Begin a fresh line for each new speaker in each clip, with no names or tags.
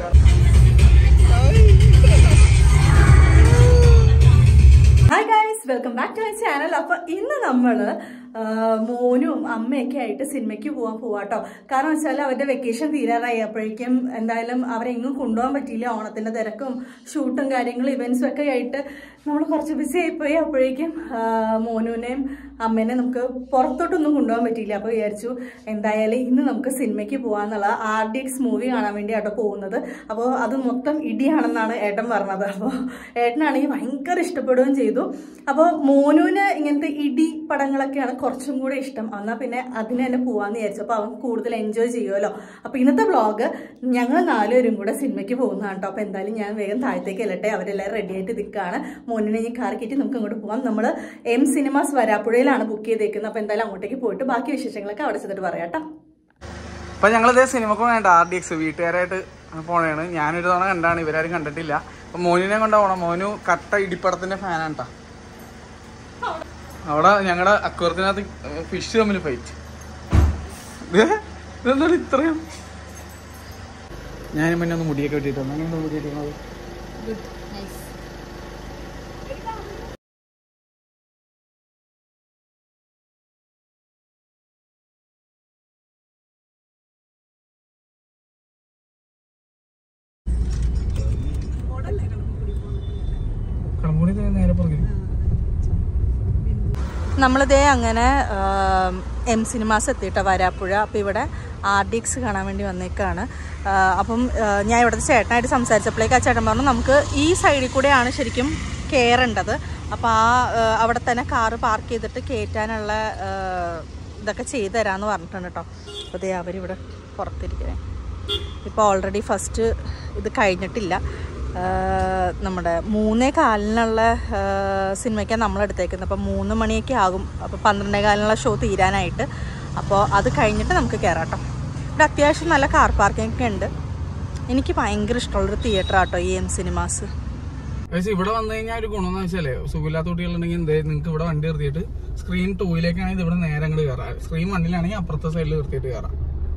Hi guys welcome back to my channel അപ്പൊ ഇന്ന് നമ്മള് ആ, മോനും അമ്മയൊക്കെ ആയിട്ട് സിനിമയ്ക്ക് പോകാൻ പോവാട്ടോ കാരണം വെച്ചാൽ അവരുടെ വെക്കേഷൻ തീരാറായി അപ്പോഴേക്കും എന്തായാലും അവരെങ്ങും കൊണ്ടുപോകാൻ പറ്റിയില്ല ഓണത്തിന്റെ തിരക്കും ഷൂട്ടും കാര്യങ്ങളും ഇവന്റ്സും ഒക്കെ ആയിട്ട് നമ്മൾ കുറച്ച് ബിസി ആയിപ്പോയി അപ്പോഴേക്കും ആ, മോനുവിനെയും അമ്മേനെ നമുക്ക് പുറത്തോട്ടൊന്നും കൊണ്ടുപോകാൻ പറ്റിയില്ല അപ്പോൾ വിചാരിച്ചു എന്തായാലും ഇന്ന് നമുക്ക് സിനിമയ്ക്ക് പോകാന്നുള്ള ആർ ഡി എക്സ് മൂവി കാണാൻ വേണ്ടി ഏട്ടൻ പോകുന്നത് അപ്പോൾ അത് മൊത്തം ഇടിയാണെന്നാണ് ഏട്ടൻ പറഞ്ഞത് അപ്പോൾ ഏട്ടനാണെങ്കിൽ ഭയങ്കര ഇഷ്ടപ്പെടുകയും ചെയ്തു അപ്പോൾ മോനുവിന് ഇങ്ങനത്തെ ഇടി പടങ്ങളൊക്കെയാണ് കുറച്ചും കൂടെ ഇഷ്ടം എന്നാൽ പിന്നെ അതിന് തന്നെ പോവാന്ന് വിചാരിച്ചു അപ്പോൾ അവൻ കൂടുതൽ എൻജോയ് ചെയ്യുമല്ലോ അപ്പോൾ ഇന്നത്തെ വ്ളോഗ് ഞങ്ങൾ നാലുപേരും കൂടെ സിനിമയ്ക്ക് പോകുന്നതാണ് കേട്ടോ അപ്പോൾ എന്തായാലും ഞാൻ വേഗം താഴത്തേക്ക് അല്ലട്ടെ അവരെല്ലാവരും റെഡി ആയിട്ട് നിൽക്കുകയാണ് മോനിനെ ഞാൻ കാർ കയറ്റി നമുക്ക് അങ്ങോട്ട് പോകാം നമ്മൾ എം സിനിമാസ് വരാപ്പുഴയിലാണ് ബുക്ക് ചെയ്തേക്കുന്നത് അപ്പോൾ എന്തായാലും അങ്ങോട്ടേക്ക് പോയിട്ട് ബാക്കി വിശേഷങ്ങളൊക്കെ അവിടെ ചെന്നിട്ട് പറയാം കേട്ടോ
അപ്പൊ ഞങ്ങളിതേ സിനിമക്ക് വേണ്ട ആർ ഡി എക്സ് വീട്ടുകാരായിട്ട് പോണേണ് ഞാനൊരു തവണ കണ്ടാണ് ഇവരാരും കണ്ടിട്ടില്ല അപ്പൊ മോനിനെ കൊണ്ടാ പോണം മോനു കട്ട ഇടിപ്പടത്തിന്റെ ഫാനാണ് ട്ടാ അവിടെ ഞങ്ങളുടെ അക്വറത്തിനകത്ത് ഫിഷ് തമ്മിൽ ഫൈറ്റ് ഇതെന്താണ് ഇത്രയും ഞാൻ പിന്നെ ഒന്ന് മുടിയൊക്കെ വെട്ടിട്ട് അങ്ങനെ മുടി വെട്ടിക്കുന്നത് കടമ്പൂടി നേരെ പുറകിൽ
നമ്മളിതേ അങ്ങനെ എം സിനിമാസ് എത്തിയിട്ട വരാപ്പുഴ അപ്പോൾ ഇവിടെ ആർ ഡി എക്സ് കാണാൻ വേണ്ടി വന്നേക്കാണ് ആ, അപ്പം ആ, ഞാൻ ഇവിടുത്തെ ചേട്ടനായിട്ട് സംസാരിച്ചപ്പോഴേക്ക് ആ ചേട്ടൻ പറഞ്ഞു നമുക്ക് ഈ സൈഡിൽ കൂടെയാണ് ശരിക്കും കയറേണ്ടത് അപ്പോൾ ആ ആ, അവിടെ തന്നെ കാറ് പാർക്ക് ചെയ്തിട്ട് കയറ്റാനുള്ള ആ, ഇതൊക്കെ ചെയ്തു തരാമെന്ന് പറഞ്ഞിട്ടുണ്ട് കേട്ടോ അപ്പോൾ ദേ അവരിവിടെ പുറത്തിരിക്കണേ ഇപ്പോൾ ഓൾറെഡി ഫസ്റ്റ് ഇത് കഴിഞ്ഞിട്ടില്ല ആ, നമ്മുടെ മൂന്നേ കാലിനുള്ള ആ, സിനിമയ്ക്കാണ് നമ്മൾ എടുത്തേക്കുന്നത് അപ്പോൾ മൂന്ന് മണിയൊക്കെ ആകും അപ്പോൾ പന്ത്രണ്ടേ കാലിനുള്ള ഷോ തീരാനായിട്ട് അപ്പോൾ അത് കഴിഞ്ഞിട്ട് നമുക്ക് കയറാം കേട്ടോ ഇവിടെ അത്യാവശ്യം നല്ല കാർ പാർക്കിംഗ് ഒക്കെ ഉണ്ട് എനിക്ക് ഭയങ്കര ഇഷ്ടമുള്ളൊരു തിയേറ്റർ ആട്ടോ ഈ എം സിനിമാസ്
പക്ഷേ ഇവിടെ വന്നു കഴിഞ്ഞാൽ ഒരു ഗുണം എന്ന് വെച്ചാലേ സുഖമില്ലാത്ത കുട്ടികളുണ്ടെങ്കിൽ എന്തേ നിങ്ങൾക്ക് ഇവിടെ വണ്ടി നിർത്തിയിട്ട് സ്ക്രീൻ ടൂയിലേക്കാണെങ്കിൽ ഇവിടെ നേരെ അങ്ങോട്ട് കയറാം സ്ക്രീൻ വണ്ണിലാണെങ്കിൽ അപ്പുറത്തെ സൈഡിൽ നിർത്തിയിട്ട് കയറാം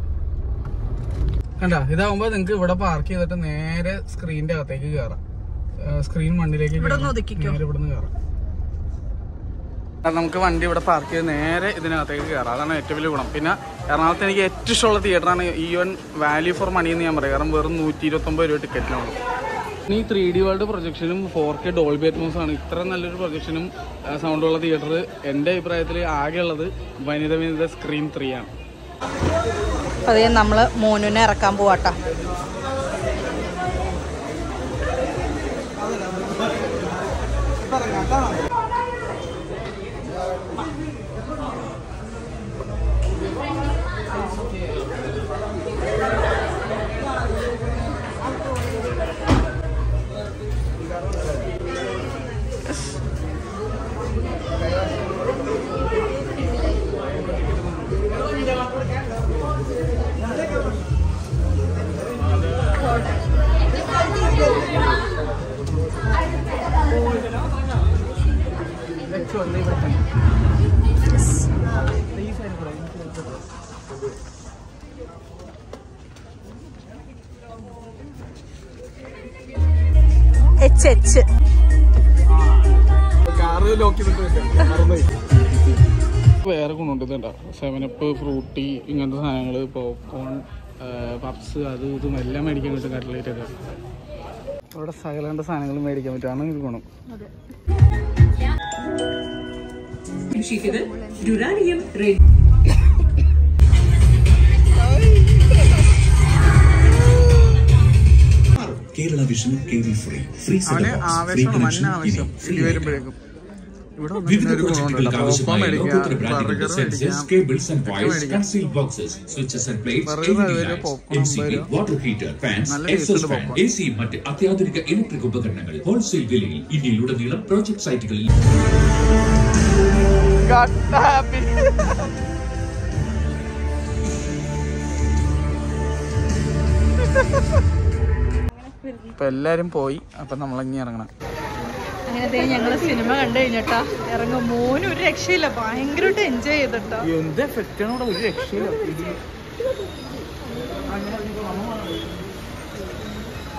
കണ്ട ഇതാവുമ്പോ നിങ്ങൾക്ക് ഇവിടെ പാർക്ക് ചെയ്തിട്ട് നേരെ സ്ക്രീനിന്റെ അകത്തേക്ക് കയറാം സ്ക്രീൻ വണ്ണിലേക്ക്
ഇവിടെ ഒന്ന്
കയറാം.
ഒതുക്കിക്കോ.
നേരെ ഇവിടുന്ന് കയറാം അത് നമുക്ക് വണ്ടി ഇവിടെ പാർക്ക് ചെയ്ത് നേരെ ഇതിനകത്തേക്ക് കയറാം അതാണ് ഏറ്റവും വലിയ ഗുണം പിന്നെ എറണാകുളത്ത് എനിക്ക് ഏറ്റവും ഇഷ്ടമുള്ള തിയേറ്ററാണ് ഈവൻ വാല്യൂ ഫോർ മണി എന്ന് ഞാൻ പറയും കാരണം വെറും നൂറ്റി ഇരുപത്തൊമ്പത് രൂപ ടിക്കറ്റിനാണ് ഈ ത്രീ ഡി വേൾഡ് പ്രൊജക്ഷനും ഫോർ കെ ഡോൾബി അറ്റ്മോസ് ആണ് ഇത്ര നല്ലൊരു പ്രൊജക്ഷനും സൗണ്ടുള്ള തിയേറ്റർ എൻ്റെ അഭിപ്രായത്തിൽ ആകെയുള്ളത് വനിത വനിത സ്ക്രീൻ ത്രീ ആണ്
അപ്പോൾ അതേ നമ്മൾ മോനുവിനെ ഇറക്കാൻ പോവാട്ടോ എച്ച് എച്ച്
കാറ് ലോക്ക് വേറെ ഗുണമുണ്ട് ഇതുണ്ടോ സെവനപ്പ് ഫ്രൂട്ടി ഇങ്ങനത്തെ സാധനങ്ങൾ പോപ്കോൺ പപ്സ് അത് ഇതും എല്ലാം മേടിക്കാൻ കിട്ടും കട്ട്ലേറ്റ് ഒക്കെ അവിടെ സകലണ്ട സാധനങ്ങൾ മേടിക്കാൻ പറ്റും ഇത് ഗുണം
പ്രതീക്ഷിക്കുന്നത് ഡുറാനിയം red
Kerala vision K V free free
അവന്
ഫ്രീ
ആവേശമാണ്
കണക്ഷൻ
മഞ്ഞ ആവേശം
ഫ്രീ
ഇടി വരുമ്പോഴേക്കും ഇവിടെ വന്നിട്ട്
വിവിധ
ഒരു ഗുണമുണ്ട്
പ്രോജക്റ്റുകൾക്ക്
പോപ്കോൺ
ആവശ്യമായ
മേടിക്കാം
ലോകോത്തര ബ്രാൻഡുകളുടെ
ബർഗർ
സെൻസേഴ്സ്
മേടിക്കാം
കേബിൾസ് ആൻഡ്
ഇതൊക്കെ
വയർസ്
മേടിക്കാം.
Conceal boxes switches and plates
burger
L
അതുപോലെ പോപ്കോൺ
എം സി ബി
അമ്പത്
വാട്ടർ ഹീറ്റർ ഫാൻസ്
നല്ല
എക്സോസ്
ടേസ്റ്റുള്ള
ഫാൻ
പോപ്കോൺ.
എ സി മറ്റ് അത്യാധുനിക ഇലക്ട്രിക് ഉപകരണങ്ങൾ ഹോൾസെയിൽ വിലയിൽ ഇന്ത്യയിലുടനീളം പ്രോജക്ട് സൈറ്റുകളിൽ
ഇപ്പൊ എല്ലാരും പോയി അപ്പൊ നമ്മളിങ്ങി ഇറങ്ങണം
അങ്ങനെ ഞങ്ങൾ സിനിമ കണ്ടു കഴിഞ്ഞിട്ടാ ഇറങ്ങും മോനും ഒരു രക്ഷയില്ല ഭയങ്കരമായിട്ട് എൻജോയ് ചെയ്തിട്ടോ
എന്ത് എഫക്റ്റ് ആണ് ഇവിടെ ഒരു രക്ഷയില്ല ഇടി.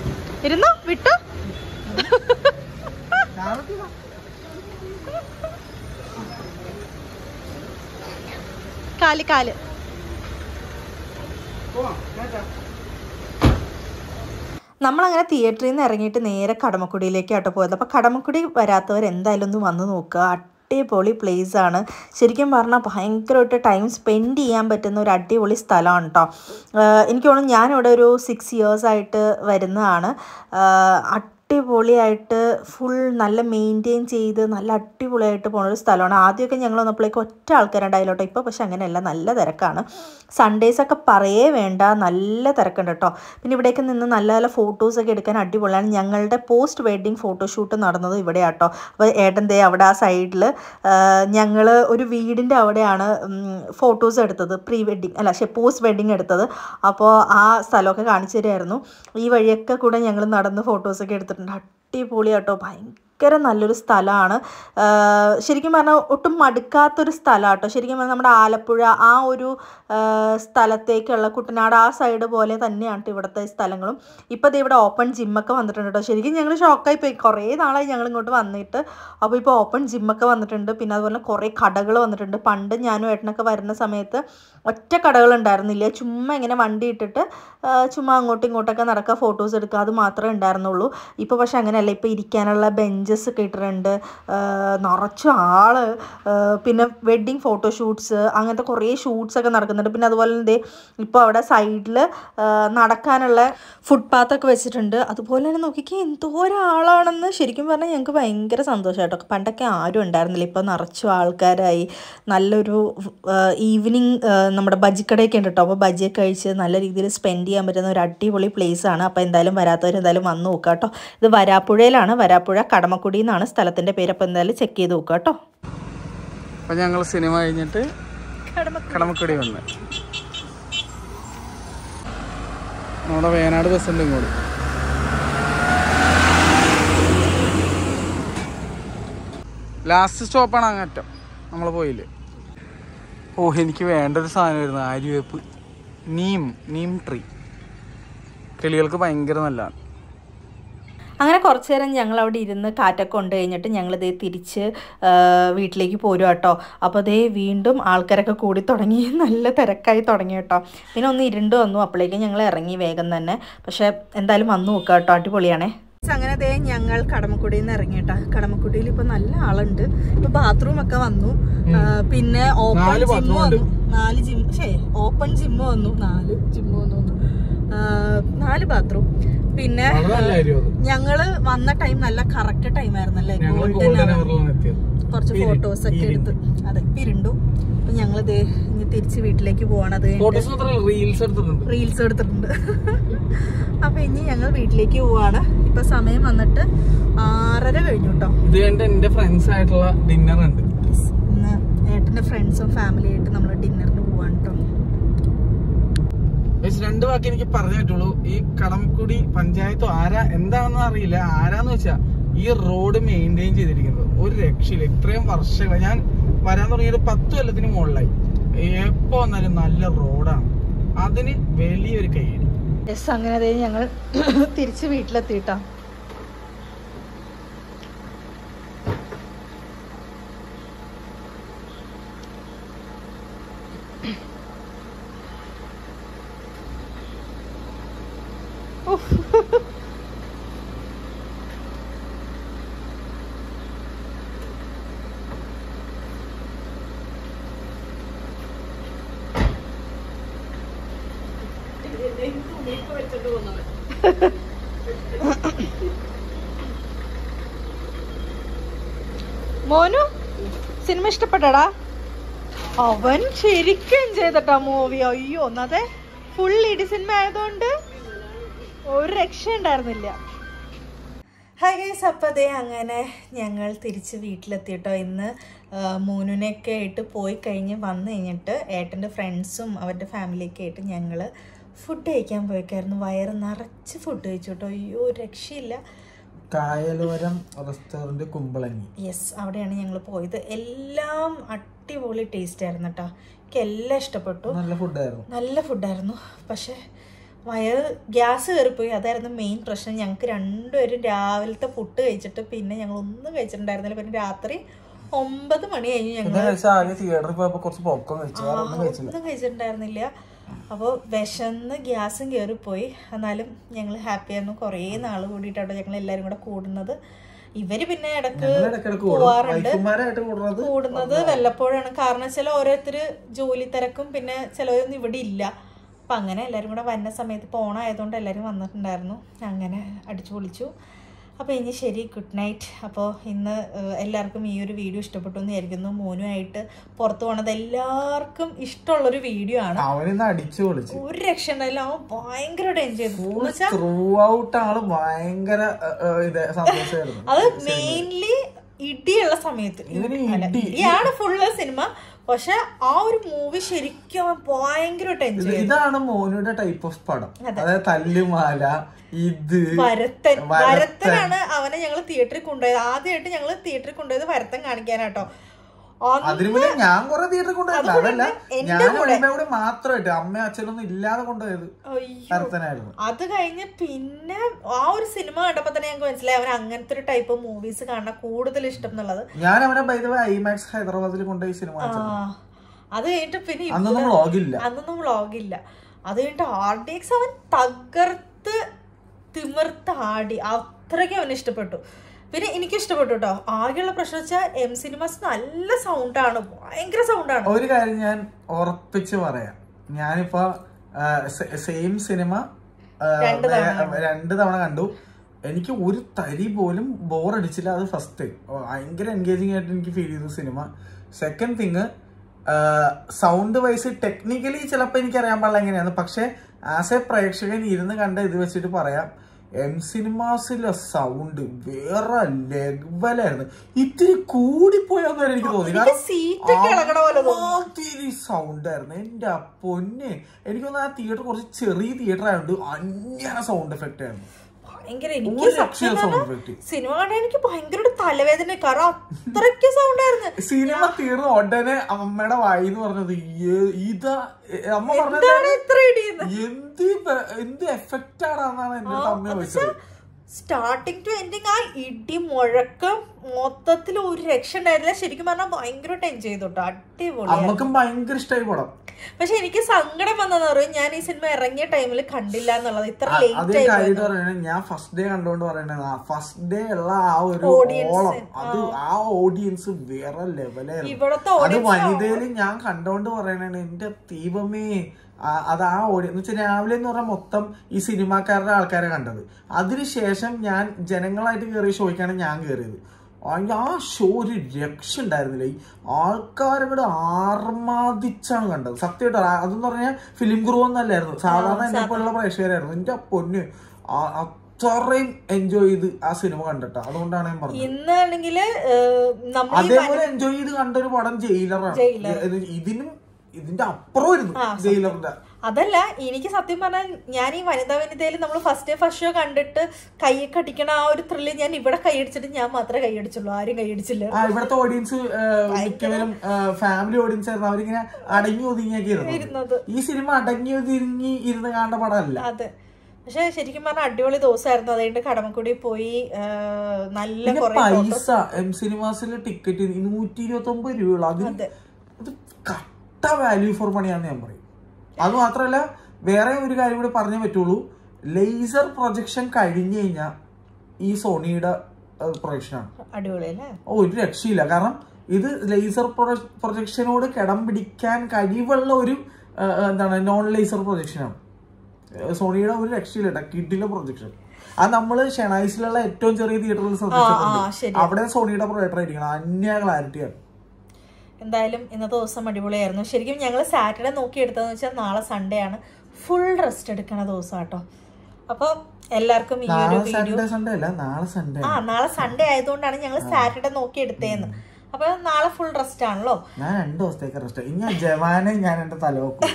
ഇരുന്നോ വിട്ടോ കാല് കാല് നമ്മളങ്ങനെ തിയേറ്ററിൽ നിന്ന് ഇറങ്ങിയിട്ട് നേരെ കടമക്കുടിയിലേക്കാട്ടോ പോയത് അപ്പോൾ കടമക്കുടി വരാത്തവർ എന്തായാലും ഒന്ന് വന്ന് നോക്കുക അടിപൊളി പ്ലേസ് ആണ് ശരിക്കും പറഞ്ഞാൽ ഭയങ്കരമായിട്ട് ടൈം സ്പെൻഡ് ചെയ്യാൻ പറ്റുന്ന ഒരു അടിപൊളി സ്ഥലമാണ് കേട്ടോ എനിക്ക് തോന്നുന്നു ഞാനിവിടെ ഒരു സിക്സ് ഇയേഴ്സ് ആയിട്ട് വരുന്നതാണ് ആഹ് അടിപൊളിയായിട്ട് ഫുൾ നല്ല മെയിൻറ്റെയിൻ ചെയ്ത് നല്ല അടിപൊളിയായിട്ട് പോണ ഒരു സ്ഥലമാണ് ആദ്യമൊക്കെ ഞങ്ങൾ വന്നപ്പോഴേക്ക് ഒറ്റ ആൾക്കാരുണ്ടായില്ലോട്ടോ ഇപ്പോൾ പക്ഷെ അങ്ങനെയല്ല നല്ല തിരക്കാണ് സൺഡേസ് ഒക്കെ പറയേ വേണ്ട നല്ല തിരക്കുണ്ട് കേട്ടോ പിന്നെ ഇവിടേക്ക് നിന്ന് നല്ല നല്ല ഫോട്ടോസൊക്കെ എടുക്കാൻ അടിപൊളിയാണ് ഞങ്ങളുടെ പോസ്റ്റ് വെഡ്ഡിങ് ഫോട്ടോഷൂട്ട് നടന്നത് ഇവിടെയാട്ടോ അപ്പോൾ ഏട്ടൻ ദേ അവിടെ ആ സൈഡിൽ ഞങ്ങൾ ഒരു വീടിൻ്റെ അവിടെയാണ് ഫോട്ടോസ് എടുത്തത് പ്രീ വെഡ്ഡിങ് അല്ല പക്ഷേ പോസ്റ്റ് വെഡ്ഡിങ് എടുത്തത് അപ്പോൾ ആ സ്ഥലമൊക്കെ കാണിച്ചു തരുമായിരുന്നു ഈ വഴിയൊക്കെ കൂടെ ഞങ്ങൾ നടന്ന് ഫോട്ടോസൊക്കെ എടുത്തിട്ടുണ്ട് അടിപൊളിയാട്ടോ ഭയങ്കര നല്ലൊരു സ്ഥലമാണ് ശരിക്കും പറഞ്ഞാൽ ഒട്ടും മടുക്കാത്തൊരു സ്ഥലമാണ് കേട്ടോ ശരിക്കും പറഞ്ഞാൽ നമ്മുടെ ആലപ്പുഴ ആ ഒരു ആ, സ്ഥലത്തേക്കുള്ള കുട്ടനാട് ആ സൈഡ് പോലെ തന്നെയാണ് ട്ടോ ഇവിടുത്തെ സ്ഥലങ്ങളും ഇപ്പോൾ ദേ ഇവിടെ ഓപ്പൺ ജിമ്മൊക്കെ വന്നിട്ടുണ്ട് കേട്ടോ ശരിക്കും ഞങ്ങൾ ഷോക്കായി പോയി കുറേ നാളായി ഞങ്ങൾ ഇങ്ങോട്ട് വന്നിട്ട് അപ്പോൾ ഇപ്പോൾ ഓപ്പൺ ജിമ്മൊക്കെ വന്നിട്ടുണ്ട് പിന്നെ അതുപോലെ കുറേ കടകൾ വന്നിട്ടുണ്ട് പണ്ട് ഞാനും ഏട്ടനൊക്കെ വരുന്ന സമയത്ത് ഒറ്റ കടകൾ ഉണ്ടായിരുന്നില്ല ചുമ്മാ ഇങ്ങനെ വണ്ടി ഇട്ടിട്ട് ആ, ചുമ്മാ അങ്ങോട്ടും ഇങ്ങോട്ടൊക്കെ നടക്കുക ഫോട്ടോസ് എടുക്കുക അത് മാത്രമേ ഉണ്ടായിരുന്നുള്ളൂ ഇപ്പോൾ പക്ഷെ അങ്ങനെയല്ല ഇപ്പോൾ ഇരിക്കാനുള്ള ബെഞ്ചസ് ഒക്കെ ഇട്ടിട്ടുണ്ട് ആ, നിറച്ച് ആള് ആ, പിന്നെ വെഡ്ഡിങ് ഫോട്ടോഷൂട്ട്സ് അങ്ങനത്തെ കുറേ ഷൂട്ട്സ് ഒക്കെ നടക്കുന്നുണ്ട് പിന്നെ അതുപോലെ തന്നെ ഇപ്പോൾ അവിടെ സൈഡിൽ നടക്കാനുള്ള ഫുട്പാത്തൊക്കെ വെച്ചിട്ടുണ്ട് അതുപോലെ തന്നെ നോക്കിക്കേ എന്തോരാളാണെന്ന് ശരിക്കും പറഞ്ഞാൽ ഞങ്ങൾക്ക് ഭയങ്കര സന്തോഷമായിട്ടോ പണ്ടൊക്കെ ആരും ഉണ്ടായിരുന്നില്ല ഇപ്പോൾ നിറച്ചു ആൾക്കാരായി നല്ലൊരു ഈവനിങ് നമ്മുടെ ബജിക്കടയൊക്കെ ഉണ്ട് കേട്ടോ അപ്പോൾ ബജിയൊക്കെ കഴിച്ച് നല്ല രീതിയിൽ സ്പെൻഡ് ചെയ്യാൻ പറ്റുന്ന ഒരു അടിപൊളി place ആണ് അപ്പോൾ എന്തായാലും വരാത്തവർ എന്തായാലും വന്ന് നോക്കുക കേട്ടോ ഇത് വരാപ്പുഴയിലാണ് വരാപ്പുഴ കടമക്കുടി എന്നാണ് സ്ഥലത്തിൻ്റെ പേര് അപ്പോൾ എന്തായാലും ചെക്ക് ചെയ്ത് നോക്കുക കേട്ടോ
അപ്പം ഞങ്ങൾ സിനിമ കഴിഞ്ഞിട്ട് കടമക്കുടി വന്ന് നമ്മുടെ വേനാട് ബസ് ഉണ്ട് ഇങ്ങോട്ട് ലാസ്റ്റ് സ്റ്റോപ്പാണ് അങ്ങറ്റം നമ്മൾ പോയില്ലേ ഓ എനിക്ക് വേണ്ട ഒരു സാധനമായിരുന്നു ആര്യവേപ്പ് നീം നീം ട്രീ കിളികൾക്ക് ഭയങ്കര നല്ലതാണ്
അങ്ങനെ കുറച്ച് നേരം ഞങ്ങൾ അവിടെ ഇരുന്ന് കാറ്റൊക്കെ കൊണ്ട് കഴിഞ്ഞിട്ട് ഞങ്ങൾ ദേ തിരിച്ച് ആ, വീട്ടിലേക്ക് പോരും കേട്ടോ അപ്പോൾ ദേ വീണ്ടും ആൾക്കാരൊക്കെ കൂടി തുടങ്ങി നല്ല തിരക്കായി തുടങ്ങി കേട്ടോ പിന്നെ ഒന്ന് ഇരുണ്ട് വന്നു അപ്പോഴേക്കും ഞങ്ങൾ ഇറങ്ങി വേഗം തന്നെ പക്ഷെ എന്തായാലും വന്നു നോക്കാം കേട്ടോ അടിപൊളിയാണേ അങ്ങനെ ദേ ഞങ്ങൾ കടമക്കുടിയിൽ നിന്ന് ഇറങ്ങി കേട്ടോ കടമക്കുടിയിൽ ഇപ്പൊ നല്ല ആളുണ്ട് ഇപ്പൊ ബാത്റൂം ഒക്കെ വന്നു ആ, പിന്നെ ഓപ്പൺ
നാല്
ജിം
bathroom ഉണ്ട്.
വന്നു നാല് ജിം ശേ ഓപ്പൺ ജിം വന്നു നാല് ജിം വന്നു ആ, നാല് ബാത്റൂം പിന്നെ
വളരെ നല്ല കാര്യം അത്
ഞങ്ങള് വന്ന ടൈം നല്ല കറക്റ്റ് ടൈം ആയിരുന്നല്ലേ
ഞങ്ങൾ
Golden
ഗോൾഡൻ
hour.
അവറിലാണ് എത്തിയത്
കുറച്ച് ഫോട്ടോസ് ഒക്കെ എടുത്ത് അതെ പിരിണ്ടു അപ്പൊ ഞങ്ങള് ദേ ഇനി തിരിച്ച് വീട്ടിലേക്ക് പോവാണ് അത്
ഫോട്ടോസ് മാത്രമല്ല റീൽസ് എടുത്തിട്ടുണ്ട്
റീൽസ് എടുത്തിട്ടുണ്ട് അപ്പൊ ഇനി ഞങ്ങൾ വീട്ടിലേക്ക് പോവാണ് ഇപ്പൊ സമയം വന്നിട്ട് ആറര കഴിഞ്ഞു കേട്ടോ
ഇത് കഴിഞ്ഞിട്ട് എന്റെ ഫ്രണ്ട്സ് ആയിട്ടുള്ള ഡിന്നർ ഉണ്ട്
ഇന്ന് ഏട്ടന്റെ ഫ്രണ്ട്സും ഫാമിലി ആയിട്ട് നമ്മൾ ഡിന്നറിന് പോവാണ് കേട്ടോ
പക്ഷെ രണ്ട് വാക്ക് എനിക്ക് പറഞ്ഞു പറ്റുള്ളൂ ഈ കടമക്കുടി പഞ്ചായത്തോ ആരാ എന്താണെന്ന് അറിയില്ല ആരാന്ന് വെച്ചാ ഈ റോഡ് മെയിൻറ്റെയിൻ ചെയ്തിരിക്കുന്നത് ഒരു രക്ഷയില്ല ഇത്രയും വർഷങ്ങൾ ഞാൻ വരാൻ തുടങ്ങിയത് പത്ത് കൊല്ലത്തിന് മുകളിലായി എപ്പോ വന്നാലും നല്ല റോഡാണ് അതിന് വലിയൊരു കൈയ്യടി
യെസ് അങ്ങനെ ദേ ഞങ്ങൾ തിരിച്ച് വീട്ടിലെത്തിട്ടോ മോനു സിനിമ ഇഷ്ടപ്പെട്ടടാ അവൻ ശരിക്കും എൻജോയ് ചെയ്തട്ടാ മൂവി അയ്യോ ഒന്നാതെ ഫുൾ ഇടി സിനിമ ആയതുകൊണ്ട് ഒരു രക്ഷ ഉണ്ടായിരുന്നില്ല ഹായ് ഗൈസ് അപ്പോൾ അതേ അങ്ങനെ ഞങ്ങൾ തിരിച്ച് വീട്ടിലെത്തിയിട്ടോ ഇന്ന് ആ, മോനുനെയൊക്കെ ആയിട്ട് പോയി കഴിഞ്ഞ് വന്നു കഴിഞ്ഞിട്ട് ഏട്ടൻ്റെ ഫ്രണ്ട്സും അവരുടെ ഫാമിലിയൊക്കെ ആയിട്ട് ഞങ്ങൾ ഫുഡ് കഴിക്കാൻ പോയിക്കായിരുന്നു വയറ് നിറച്ച് ഫുഡ് കഴിച്ചു കേട്ടോ അയ്യോ രക്ഷയില്ല
കായലോരം റെസ്റ്റോറന്റ് കുമ്പളങ്ങി
യെസ് അവിടെയാണ് ഞങ്ങൾ പോയത് എല്ലാം അടിപൊളി ടേസ്റ്റ് ആയിരുന്നു കേട്ടോ എനിക്ക് എല്ലാം ഇഷ്ടപ്പെട്ടു
നല്ല ഫുഡായിരുന്നു
നല്ല ഫുഡായിരുന്നു പക്ഷേ വയറ് ഗ്യാസ് കയറിപ്പോയി അതായിരുന്നു മെയിൻ പ്രശ്നം ഞങ്ങൾക്ക് രണ്ടുപേരും രാവിലത്തെ പുട്ട് കഴിച്ചിട്ട് പിന്നെ ഞങ്ങൾ ഒന്നും കഴിച്ചിട്ടുണ്ടായിരുന്നില്ല പിന്നെ രാത്രി ഒമ്പത് മണി കഴിഞ്ഞു ഞങ്ങൾ
പിന്നെ കഴിച്ച ആദ്യം തിയേറ്ററിൽ പോയപ്പോ കുറച്ച് പോപ്കോൺ കഴിച്ചു വേറെ ഒന്നും കഴിച്ചില്ല
ഒന്നും കഴിച്ചിട്ടുണ്ടായിരുന്നില്ല അപ്പോൾ വിശന്ന് ഗ്യാസും കയറിപ്പോയി എന്നാലും ഞങ്ങൾ ഹാപ്പിയായിരുന്നു കുറേ നാൾ കൂടിയിട്ടാണ് ഞങ്ങൾ എല്ലാവരും കൂടെ കൂടുന്നത് ഇവര് പിന്നെ ഇടക്ക്
ഞങ്ങൾ ഇടയ്ക്കിടയ്ക്ക് കൂടും
പോവാറുണ്ട്
വൈഫുമാരായിട്ട് കൂടുന്നത്
കൂടുന്നത് വല്ലപ്പോഴാണ് കാരണം ചില ഓരോരുത്തര് ജോലി തിരക്കും പിന്നെ ചിലവരൊന്നും ഇവിടെ ഇല്ല അപ്പം അങ്ങനെ എല്ലാവരും കൂടെ വന്ന സമയത്ത് പോണായതുകൊണ്ട് എല്ലാവരും വന്നിട്ടുണ്ടായിരുന്നു അങ്ങനെ അടിച്ചു പൊളിച്ചു അപ്പോൾ ഇനി ശരി ഗുഡ് നൈറ്റ് അപ്പോൾ ഇന്ന് ഏഹ്, എല്ലാവർക്കും ഈ ഒരു വീഡിയോ ഇഷ്ടപ്പെട്ടു എന്ന് വിചാരിക്കുന്നു മോനുമായിട്ട് പുറത്തു പോണത് എല്ലാവർക്കും ഇഷ്ടമുള്ളൊരു വീഡിയോ ആണ്
അവനിന്ന് അടിച്ചു പൊളിച്ചു
ഒരു രക്ഷ ഉണ്ടായില്ല അവൻ ഭയങ്കരമായിട്ട് എൻജോയ് ചെയ്തു എന്ന് വെച്ചാൽ
ത്രൂ ഔട്ട് ആള് ഭയങ്കര ഏ, ഏ, ഇത് സന്തോഷമായിരുന്നു
അത് മെയിൻലി ഇടിയുള്ള സമയത്ത്
ഇവന്
അല്ല,
ഇടി.
ഇടിയാണ് ഫുള്ള് സിനിമ പക്ഷെ ആ ഒരു മൂവി ശരിക്കും അവൻ ഭയങ്കരമായിട്ട്
ഇത്
എൻജോയ് ചെയ്തു
ഇതാണ് മോനുടെ ടൈപ്പ് ഓഫ് പടം അതായത് തല്ലുമാല ഇത്
ഭരത്തൻ
വരത്തൻ.
ഭരത്തനാണ് അവനെ ഞങ്ങൾ തിയേറ്ററിൽ കൊണ്ടുപോയത് ആദ്യമായിട്ട് ഞങ്ങൾ തിയേറ്ററിൽ കൊണ്ടുപോയത് ഭരത്തൻ കാണിക്കാനാട്ടോ അന്ന്
അതിനു മുന്നേ ഞാൻ കുറെ തിയേറ്ററിൽ കൊണ്ടുപോയില്ല അതല്ല
എന്റെ
ഞാൻ
കൂടെ.
അമ്മയും കൂടെ മാത്രമായിട്ട് അമ്മയും അച്ഛനൊന്നും ഇല്ലാതെ കൊണ്ടുപോയത്
അയ്യോ
ഭരത്തനായിരുന്നു
അത് കഴിഞ്ഞ് പിന്നെ ആ ഒരു സിനിമ കണ്ടപ്പോ തന്നെ ഞങ്ങൾക്ക് മനസ്സിലായി അവൻ അങ്ങനത്തെ ഒരു ടൈപ്പ് മൂവീസ് കാണാൻ കൂടുതൽ ഇഷ്ടം എന്നുള്ളത്
ഞാൻ അവനെ ബൈദവ ഐമാക്സ് ഹൈദരാബാദിൽ കൊണ്ടുപോയി സിനിമ
ആ, അത് കഴിഞ്ഞിട്ട് പിന്നെ
അന്നൊന്നും
ഇവിടെ-
വ്ളോഗില്ല
അന്നൊന്നും വ്ളോഗില്ല അത് കഴിഞ്ഞിട്ട് ആർ ഡി എക്സ് അവൻ തകർത്ത് തിമിർത്ത് ആടി അത്രയ്ക്ക് അവന് ഇഷ്ടപ്പെട്ടു പിന്നെ എനിക്ക് ഇഷ്ടപ്പെട്ടു കേട്ടോ ആകെയുള്ള പ്രശ്നം വെച്ചാൽ എം സിനിമാസ് നല്ല സൗണ്ടാണ് ഭയങ്കര സൗണ്ടാണ്
ഒരു കാര്യം ഞാൻ ഉറപ്പിച്ച് പറയാം ഞാനിപ്പോ സെയിം സിനിമ ആ,
രണ്ട് തവണ
വേ- രണ്ട് തവണ കണ്ടു എനിക്ക് ഒരു തരി പോലും ബോർ അടിച്ചില്ല അത് ഫസ്റ്റ് ഭയങ്കര എൻഗേജിങ് ആയിട്ട് എനിക്ക് ഫീൽ ചെയ്തു സിനിമ second thing sound wise technically ചിലപ്പോൾ എനിക്ക് അറിയാൻ പാടില്ല എങ്ങനെയാണ് പക്ഷെ ആസ് എ പ്രേക്ഷകൻ ഇരുന്ന് കണ്ട ഇത് വെച്ചിട്ട് പറയാം എം സിനിമാസിലെ സൗണ്ട് വേറെ ലെവലായിരുന്നു ഇത്തിരി കൂടിപ്പോയെന്ന് വരെ എനിക്ക് തോന്നി
എനിക്ക് സീറ്റ് ഒക്കെ ഇളകണ പോലെ തോന്നി.
അമ്മാതിരി സൗണ്ട് ആയിരുന്നു എന്റെ പൊന്നെ എനിക്കൊന്ന് ആ തിയേറ്റർ കുറച്ച് ചെറിയ തിയേറ്റർ ആയതുകൊണ്ട് അന്യാന സൗണ്ട് എഫക്റ്റ് ആയിരുന്നു
ഭയങ്കര എനിക്ക്
ഒരു
സത്യം
രക്ഷയും
പറഞ്ഞാ
sound effect.
സിനിമ കാണാൻ എനിക്ക് ഭയങ്കര ഒരു തലവേദന കാരണം അത്രയ്ക്ക് സൗണ്ട് ആയിരുന്നു
സിനിമ തീർന്ന ഉടനെ അമ്മയുടെ വായി എന്ന് പറഞ്ഞത് "ഏ- ഇതാ എ- അമ്മ പറഞ്ഞത്
എന്താണ് ഇത്ര ഇടിയുന്നത്
എന്ത് ബ- എന്ത് എഫക്റ്റ് ആണെന്നാണ് എന്റെ അമ്മ ചോദിച്ചത്
സ്റ്റാർട്ടിങ് ടു എൻഡിങ് ആ ഇടി മുഴക്കം മൊത്തത്തിൽ ഒരു രക്ഷ ഉണ്ടായിരുന്നില്ല ശരിക്കും പറഞ്ഞാൽ ഭയങ്കരമായിട്ട് എൻജോയ് ചെയ്തു കേട്ടോ അടിപൊളി
അമ്മക്കും ഭയങ്കര ഇഷ്ടമായി പടം
പക്ഷെ എനിക്ക് സങ്കടം വന്നതെന്ന് പറയും ഞാൻ ഈ സിനിമ ഇറങ്ങിയ ടൈമിൽ കണ്ടില്ല എന്നുള്ളത് ഇത്ര
അത്
ലേറ്റ് ആയി
കാര്യമായിട്ട് പറയണേ ഞാൻ ഫസ്റ്റ് ഡേ കണ്ടോണ്ട് പറയണേ ഫസ്റ്റ് ഡേ ഉള്ള ആ ഒരു
Audience,
ഓളം അത് ആ ഓഡിയൻസ് വേറെ ലെവലായിരുന്നു
ഇവിടത്തെ
അത്
audience
വനിതയിൽ ഞാൻ കണ്ടോണ്ട് പറയണേ എന്റെ ദൈവമേ ആ- അത് ആ ഓഡിയൻസ് എന്ന് വെച്ചാൽ രാവിലെ എന്ന് പറഞ്ഞാൽ മൊത്തം ഈ സിനിമാക്കാരുടെ ആൾക്കാരെ കണ്ടത് അതിനുശേഷം ഞാൻ ജനങ്ങളായിട്ട് കയറിയ ഷോയ്ക്കാണ് ഞാൻ കയറിയത് ആ- ആ ഷോ ഒരു രക്ഷ ഉണ്ടായിരുന്നില്ല ഈ ആൾക്കാരുടെ ആർമാദിച്ചാണ് കണ്ടത് സത്യമായിട്ട് അതെന്ന് പറഞ്ഞാൽ ഫിലിം ഗ്രൂ ഒന്നല്ലായിരുന്നു സാധാരണ എന്നെ പോലുള്ള പ്രേക്ഷകരായിരുന്നു എന്റെ പൊന്ന് ആ- അത്രയും എൻജോയ് ചെയ്ത് ആ സിനിമ കണ്ടിട്ടാ അതുകൊണ്ടാണ് ഞാൻ പറഞ്ഞത്
ഇന്നാണെങ്കിൽ നമ്മൾ ഈ
അതേപോലെ എൻജോയ് ചെയ്ത് കണ്ട ഒരു പടം ജയിലറാണ്
ജയിലർ.
ഇത് ഇതിനും ഇതിന്റെ അപ്പുറമായിരുന്നു ജയിലറിന്റെ
അതല്ല എനിക്ക് സത്യം പറഞ്ഞാൽ ഞാൻ ഈ വനിതാ വനിതയിൽ നമ്മൾ ഫസ്റ്റ് ഫസ്റ്റ് ഷോ കണ്ടിട്ട് കൈ കടിക്കണ ആ ഒരു ത്രില്ല് ഞാൻ ഇവിടെ കൈയടിച്ചിട്ട് ഞാൻ മാത്രമേ കൈയടിച്ചുള്ളൂ ആരും കൈയടിച്ചില്ല
ആ ഇവിടുത്തെ ഓഡിയൻസ് മിക്കവരും ഫാമിലി ഓഡിയൻസ് ആയിരുന്നു അവരിങ്ങനെ അടങ്ങി ഒതുങ്ങിയൊക്കെ ഇരുന്നത്
ഇരുന്നത്
ഈ സിനിമ അടങ്ങി ഒതുങ്ങി ഇരുന്ന് കാണേണ്ട പടമല്ല
അതെ പക്ഷെ ശരിക്കും പറഞ്ഞാൽ അടിപൊളി ദിവസമായിരുന്നു അതുകൊണ്ട് കടമക്കുടി പോയി ആ, നല്ല
പിന്നെ
കുറെ
പൈസ എം സിനിമാസിലെ ടിക്കറ്റ് നൂറ്റി ഇരുപത്തി ഒമ്പത് രൂപയുള്ളൂ അത്
അതെ.
അത് കട്ട വാല്യൂ ഫോർ മണിയാന്ന് ഞാൻ പറയും അത് മാത്രമല്ല വേറെ ഒരു കാര്യം കൂടി പറഞ്ഞേ പറ്റുള്ളൂ ലേസർ പ്രൊജക്ഷൻ കഴിഞ്ഞു കഴിഞ്ഞാൽ ഈ സോണിയുടെ പ്രൊജക്ഷനാണ്
അടിപൊളി അല്ലേ
ഓ ഒരു രക്ഷയില്ല കാരണം ഇത് ലേസർ പ്രൊജക്ഷനോട് കിടം പിടിക്കാൻ കഴിവുള്ള ഒരു ആ, എന്താണ് നോൺ ലേസർ പ്രൊജക്ഷനാണ് സോണിയുടെ ഒരു രക്ഷയില്ല കിഡിലെ പ്രൊജക്ഷൻ അത് നമ്മള് ഷെണൈസിലുള്ള ഏറ്റവും ചെറിയ തിയേറ്ററിൽ
ശരി.
ശ്രദ്ധിച്ചിട്ടുണ്ട് അവിടെ സോണിയുടെ പ്രൊജക്ടർ ആയിരിക്കണം അന്യ ക്ലാരിറ്റിയാണ്
എന്തായാലും ഇന്നത്തെ ദിവസം അടിപൊളിയായിരുന്നു ശരിക്കും ഞങ്ങൾ സാറ്റർഡേ നോക്കി എടുത്തതെന്ന് വെച്ചാൽ നാളെ സൺഡേ ആണ് ഫുൾ റെസ്റ്റ് എടുക്കണ ദിവസം കേട്ടോ അപ്പോൾ എല്ലാവർക്കും ഈ ഒരു
നാളെ
വീഡിയോ
സാറ്റർഡേ സൺഡേ അല്ല നാളെ സൺഡേ
ആ നാളെ സൺഡേ ആയതുകൊണ്ടാണ് ഞങ്ങൾ സാറ്റർഡേ നോക്കി എടുത്തേന്ന് അപ്പൊ നാളെ ഫുൾ റെസ്റ്റ് ആണല്ലോ
ഞാൻ രണ്ടു ദിവസത്തേക്ക് റെസ്റ്റ് ഇനി ജവാനെ ഞാൻ എന്റെ തല വെക്കും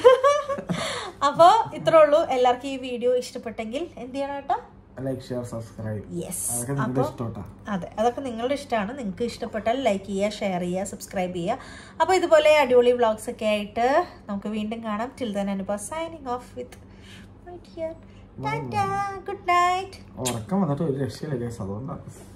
അപ്പോൾ ഇത്രേ ഉള്ളൂ എല്ലാവർക്കും ഈ വീഡിയോ ഇഷ്ടപ്പെട്ടെങ്കിൽ എന്ത് ചെയ്യണം കേട്ടോ
ലൈക്ക് ഷെയർ സബ്സ്ക്രൈബ്
യെസ്
അതൊക്കെ നിങ്ങളുടെ ഇഷ്ടോട്ടാ
അതെ അതൊക്കെ നിങ്ങളുടെ ഇഷ്ടമാണ് നിങ്ങൾക്ക് ഇഷ്ടപ്പെട്ടാൽ ലൈക്ക് ചെയ്യുക ഷെയർ ചെയ്യുക സബ്സ്ക്രൈബ് ചെയ്യുക അപ്പോൾ ഇതുപോലെ അടിപൊളി വ്ളോഗ്സ് ഒക്കെ ആയിട്ട് നമുക്ക് വീണ്ടും കാണാം till then Anupa signing off with night here. Ta-ta. Good night.
ഉറക്കം വന്നിട്ട് ഒരു രക്ഷയില്ല കേസ് അതുകൊണ്ടാണ്